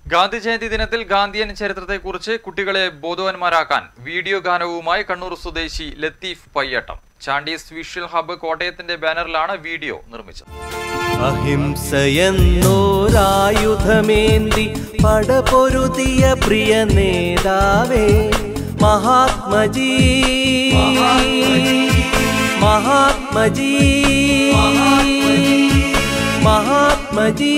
ഗാന്ധി ജയന്തി ദിനത്തിൽ ഗാന്ധിയൻ ചരിത്രത്തെക്കുറിച്ച് കുട്ടികളെ ബോധവാന്മാരാക്കാൻ വീഡിയോ ഗാനവുമായി കണ്ണൂർ സ്വദേശി ലത്തീഫ് പയ്യട്ടം ചാണ്ടീസ് വിഷ്വൽ ഹബ്ബ് കോട്ടയത്തിന്റെ ബാനറിലാണ് വീഡിയോ നിർമ്മിച്ചത് അഹിംസയെന്നോരായുധമേന്തി പടപൊരുതിയ പ്രിയ നേതാവേ മഹാത്മജി മഹാത്മജി മഹാത്മജി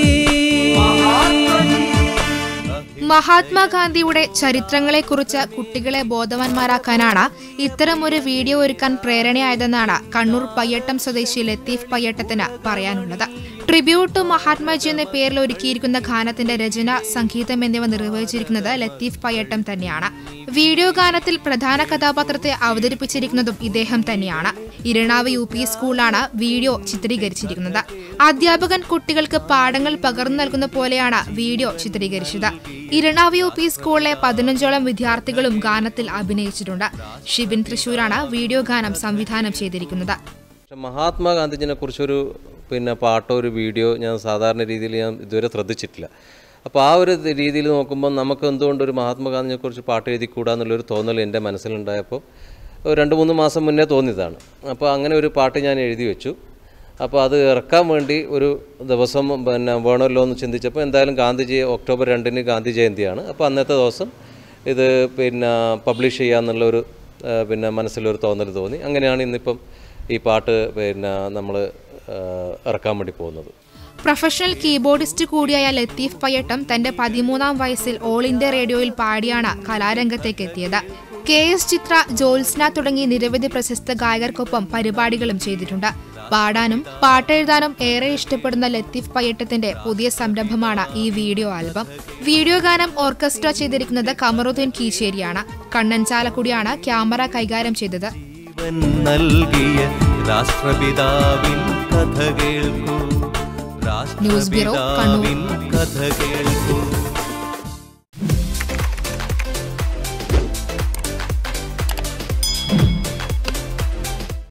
മഹാത്മാഗാന്ധിയുടെ ചരിത്രങ്ങളെക്കുറിച്ച് കുട്ടികളെ ബോധവാന്മാരാക്കാനാണ് ഇത്തരമൊരു വീഡിയോ ഒരുക്കാൻ പ്രേരണയായതെന്നാണ് കണ്ണൂർ പയ്യട്ടം സ്വദേശി ലത്തീഫ് പയ്യട്ടത്തിന് പറയാനുള്ളത് ട്രിബ്യൂട്ട് ടു മഹാത്മാജി എന്ന പേരിൽ ഒരുക്കിയിരിക്കുന്ന ഗാനത്തിന്റെ രചന സംഗീതം എന്നിവ നിർവഹിച്ചിരിക്കുന്നത് ലത്തീഫ് പയ്യട്ടം തന്നെയാണ് വീഡിയോ ഗാനത്തിൽ പ്രധാന കഥാപാത്രത്തെ അവതരിപ്പിച്ചിരിക്കുന്നതും ഇദ്ദേഹം തന്നെയാണ് ഇരണാവ് യു പി സ്കൂളിലാണ് വീഡിയോ ചിത്രീകരിച്ചിരിക്കുന്നത് അധ്യാപകൻ കുട്ടികൾക്ക് പാഠങ്ങൾ പകർന്നു നൽകുന്ന പോലെയാണ് വീഡിയോ ചിത്രീകരിച്ചത് ഇരണാവ് യു പി സ്കൂളിലെ പതിനഞ്ചോളം വിദ്യാർത്ഥികളും ഗാനത്തിൽ അഭിനയിച്ചിട്ടുണ്ട് ഷിബിൻ തൃശൂരാണ് വീഡിയോ ഗാനം സംവിധാനം ചെയ്തിരിക്കുന്നത് പക്ഷെ മഹാത്മാഗാന്ധിജിനെ കുറിച്ചൊരു പിന്നെ പാട്ടോ ഒരു വീഡിയോ ഞാൻ സാധാരണ രീതിയിൽ ഞാൻ ഇതുവരെ ശ്രദ്ധിച്ചിട്ടില്ല അപ്പോൾ ആ ഒരു രീതിയിൽ നോക്കുമ്പോൾ നമുക്ക് എന്തുകൊണ്ട് ഒരു മഹാത്മാഗാന്ധിനെ കുറിച്ച് പാട്ട് എഴുതിക്കൂടാ എന്നുള്ളൊരു തോന്നൽ എൻ്റെ മനസ്സിലുണ്ടായപ്പോൾ ഒരു രണ്ട് മൂന്ന് മാസം മുന്നേ തോന്നിയതാണ് അപ്പോൾ അങ്ങനെ ഒരു പാട്ട് ഞാൻ എഴുതി വെച്ചു അപ്പോൾ അത് ഇറക്കാൻ വേണ്ടി ഒരു ദിവസം പിന്നെ വേണമല്ലോ എന്ന് ചിന്തിച്ചപ്പോൾ എന്തായാലും ഗാന്ധിജി ഒക്ടോബർ രണ്ടിന് ഗാന്ധി ജയന്തിയാണ് അപ്പോൾ അന്നത്തെ ദിവസം ഇത് പിന്നെ പബ്ലിഷ് ചെയ്യാന്നുള്ള ഒരു ആ, പിന്നെ മനസ്സിലൊരു തോന്നൽ തോന്നി അങ്ങനെയാണ് ഇന്നിപ്പം ഈ പാട്ട് പിന്നെ നമ്മൾ ഇറക്കാൻ വേണ്ടി പോകുന്നത് പ്രൊഫഷണൽ കീബോർഡിസ്റ്റ് കൂടിയായ ലത്തീഫ് പയ്യട്ടം തന്റെ പതിമൂന്നാം വയസ്സിൽ ഓൾ ഇന്ത്യ റേഡിയോയിൽ പാടിയാണ് കലാരംഗത്തേക്ക് എത്തിയത് കെ എസ് ചിത്ര ജ്യോത്സ്ന തുടങ്ങി നിരവധി പ്രശസ്ത ഗായകർക്കൊപ്പം പരിപാടികളും ചെയ്തിട്ടുണ്ട് പാടാനും പാട്ടെഴുതാനും ഏറെ ഇഷ്ടപ്പെടുന്ന ലത്തീഫ് പയ്യട്ടത്തിന്റെ പുതിയ സംരംഭമാണ് ഈ വീഡിയോ ആൽബം വീഡിയോ ഗാനം ഓർക്കസ്ട്ര ചെയ്തിരിക്കുന്നത് കമറുദ്ദീൻ കീശേരിയാണ് കണ്ണൻ ചാലക്കുടിയാണ് ക്യാമറ കൈകാര്യം ചെയ്തത് ജീവൻ നൽകിയ രാഷ്ട്രപിതാവിൻ കഥ കേൾക്കൂ ന്യൂസ് ബ്യൂറോ, കണ്ണൂർ. രാഷ്ട്രപിതാവിൻ കഥ കേൾക്കൂ